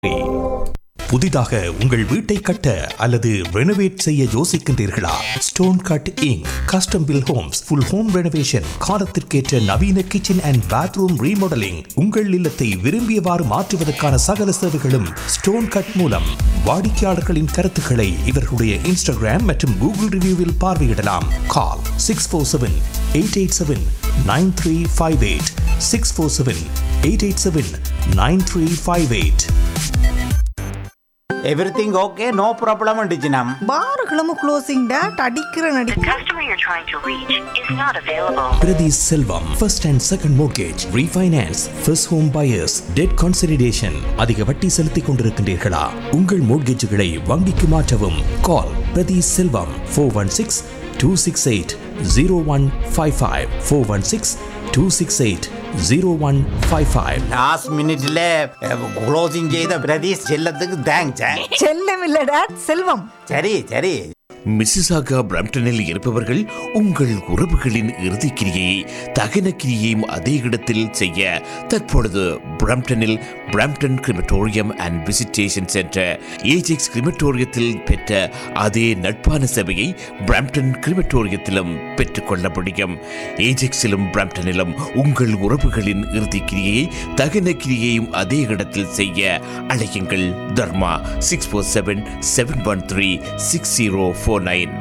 புதிதாக உங்கள் வீட்டை கட்ட அல்லது ரெனோவேட் செய்ய யோசிக்கின்றீர்களா stone cut inc custom build homes full home renovation காலத்திற்கேற்ற நவீன கிச்சன் அண்ட் பாத்ரூம் ரீமாடலிங் உங்கள் இல்லத்தை விரும்பியவாறு மாற்றுவதற்கான சகல சேவைகளும் ஸ்டோன் கட் மூலம் வாடிக்கையாளர்களின் கருத்துக்களை இவர்களுடைய இன்ஸ்டாகிராம் மற்றும் கூகுள் ரிவ்யூவில் பார்வையிடலாம் call six four seven eight eight seven nine three five eight six four seven eight eight seven nine three five eight everything okay no problem டிஜினம் பாருகளும் க்ளோசிங் டேட் அடிக்கிற நடி The customer you're trying to reach is not available. Prati Selvam, first and second mortgage, refinance, first home buyers, debt consolidation. அதிக வட்டி செலுத்திக் கொண்டிருக்கின்றீர்களா உங்கள் மோட்கேஜுகளை வங்கிக்கு மாற்றவும் call Prathi Selvam four one six two six eight zero one five five four one six two six eight zero one five five last மினிட்ல closing செய்த பிரதீஷ் செல்லத்துக்கு thanks செல்லம் இல்ல டேட் செல்வம் சரி சரி மிசிசாகா பிரம்டனில் இருப்பவர்கள் உங்கள் உறவுகளின் இறுதிக் கிரியை தகன கிரியையும் அதே இடத்தில் செய்ய தற்பொழுது பிரம்டனில் Brampton crematorium and visitation centre Ajax கிரிமட்டோரியத்தில் பெற்ற அதே நட்பான சேவையை பிரம்டன் கிரிமட்டோரியத்திலும் பெற்றுக்கொள்ள முடியும் ஏஜெக்ஸிலும் பிரம்டனிலும் உங்கள் உறவுகளின் இறுதிக் கிரியையை தகன கிரியையும் அதே இடத்தில் செய்ய அழையுங்கள் Dharma six four seven seven one three six zero four nine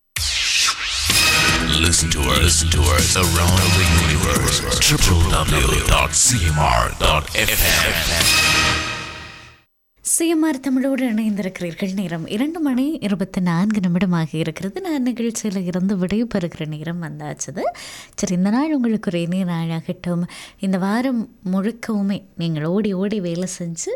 Listen to us, listen to us around the universe. www.cmr.fm. CMR தமிழோடு இணைந்திருக்கிறீர்கள் நேரம் இரண்டு மணி இருபத்தி நான்கு நிமிடமாக இருக்கிறது நான் நிகழ்ச்சியில் இருந்து விடைபெறுகிற நேரம் வந்தாச்சுது சரி இந்த நாள் உங்களுக்கு ஒரு இனிய நாளாகட்டும் இந்த வாரம் முழுக்கவுமே நீங்கள் ஓடி ஓடி வேலை செஞ்சு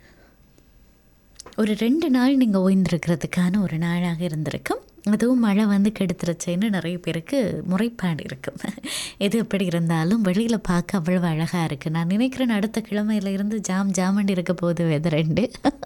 ஒரு ரெண்டு நாள் நீங்கள் ஓய்ந்திருக்கிறதுக்கான ஒரு நாளாக இருந்திருக்கும் அதுவும் மழை வந்து கெடுத்துருச்சேன்னு நிறைய பேருக்கு முறைப்பாடு இருக்கும் எது எப்படி இருந்தாலும் வெளியில் பார்க்க அவ்வளவு அழகாக இருக்குது நான் நினைக்கிறேன் அடுத்த கிழமையில இருந்து ஜாம் ஜாமண்டி இருக்க போகுது வெதரெண்டு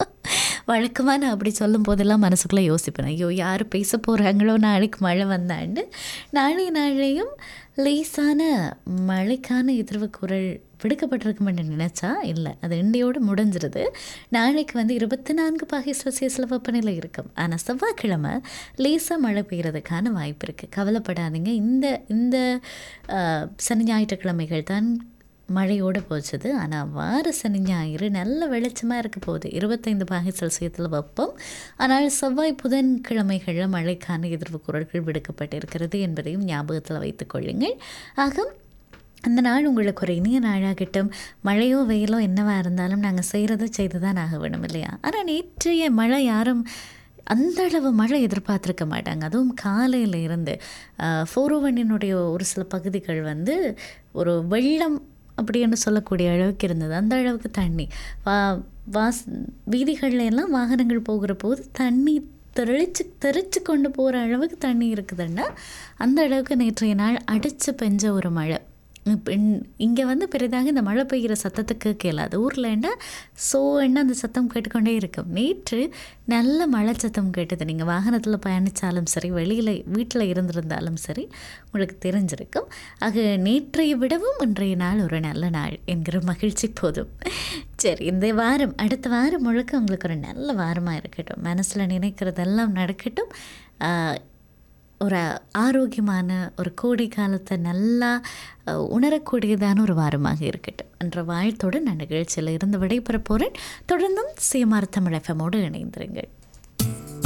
வழக்கமாக நான் அப்படி சொல்லும் போதெல்லாம் மனசுக்குள்ளே யோசிப்பேன் ஐயோ யார் பேச போகிறாங்களோ நாளைக்கு மழை வந்தாண்டு நாளை நாளையும் லேசான மழைக்கான எதிர்வு குரல் விடுக்கப்பட்டிருக்குமென்று நினச்சா இல்லை அது இண்டியோடு முடிஞ்சிருது நாளைக்கு வந்து இருபத்தி நான்கு பாகை செல்சியஸில் வெப்பநிலை இருக்கும் ஆனால் செவ்வாய்க்கிழமை லேசாக மழை பெய்யறதுக்கான வாய்ப்பு இருக்குது கவலைப்படாதீங்க இந்த இந்த ஆஹ், சனி ஞாயிற்றுக்கிழமைகள் தான் மழையோடு போச்சுது ஆனால் வார சனி ஞாயிறு நல்ல வெளிச்சமாக இருக்க போகுது இருபத்தைந்து பாகை செல்சியத்தில் வெப்பம் ஆனால் செவ்வாய் புதன்கிழமைகளில் மழைக்கான எதிர்வு குரல்கள் விடுக்கப்பட்டிருக்கிறது என்பதையும் ஞாபகத்தில் வைத்துக் கொள்ளுங்கள் ஆக அந்த நாள் உங்களுக்கு ஒரு இனிய நாளாகட்டும் மழையோ வெயிலோ என்னவா இருந்தாலும் நாங்கள் செய்கிறத செய்து தான் ஆக வேணும் இல்லையா ஆனால் நேற்றைய மழை யாரும் அந்த அளவு மழை எதிர்பார்த்துருக்க மாட்டாங்க அதுவும் காலையில் இருந்து ஃபோரோவனினுடைய ஒரு சில பகுதிகள் வந்து ஒரு வெள்ளம் அப்படின்னு சொல்லக்கூடிய அளவுக்கு இருந்தது அந்த அளவுக்கு தண்ணி வா வாஸ் வீதிகள்ல எல்லாம் வாகனங்கள் போகிற போது தண்ணி தெளிச்சு தெளிச்சு கொண்டு போகிற அளவுக்கு தண்ணி இருக்குதுன்னா அந்த அளவுக்கு நேற்றைய நாள் அடித்து பெஞ்ச ஒரு மழை இப்போ இங்கே வந்து பெரிதாக இந்த மழை பெய்கிற சத்தத்துக்கு கேளாது ஊரில் என்ன ஸோ என்ன அந்த சத்தம் கேட்டுக்கொண்டே இருக்கும் நேற்று நல்ல மழை சத்தம் கேட்டது நீங்கள் வாகனத்தில் பயணித்தாலும் சரி வெளியில் வீட்டில் இருந்திருந்தாலும் சரி உங்களுக்கு தெரிஞ்சிருக்கும் ஆக நேற்றைய விடவும் இன்றைய நாள் ஒரு நல்ல நாள் என்கிற மகிழ்ச்சி போதும் சரி இந்த வாரம் அடுத்த வாரம் முழுக்க உங்களுக்கு ஒரு நல்ல வாரமாக இருக்கட்டும் மனசில் நினைக்கிறதெல்லாம் நடக்கட்டும் ஆஹ், ஒரு ஆரோக்கியமான ஒரு கோடை காலத்தை நல்லா அஹ், உணரக்கூடியதான ஒரு வாரமாக இருக்கட்டும் என்ற வாழ்த்தோடு நான் நிகழ்ச்சியில் இருந்து விடைபெற போகிறேன் தொடர்ந்தும் சிஎம்ஆர் தமிழ் எஃப்எம்மோடு இணைந்திருங்கள்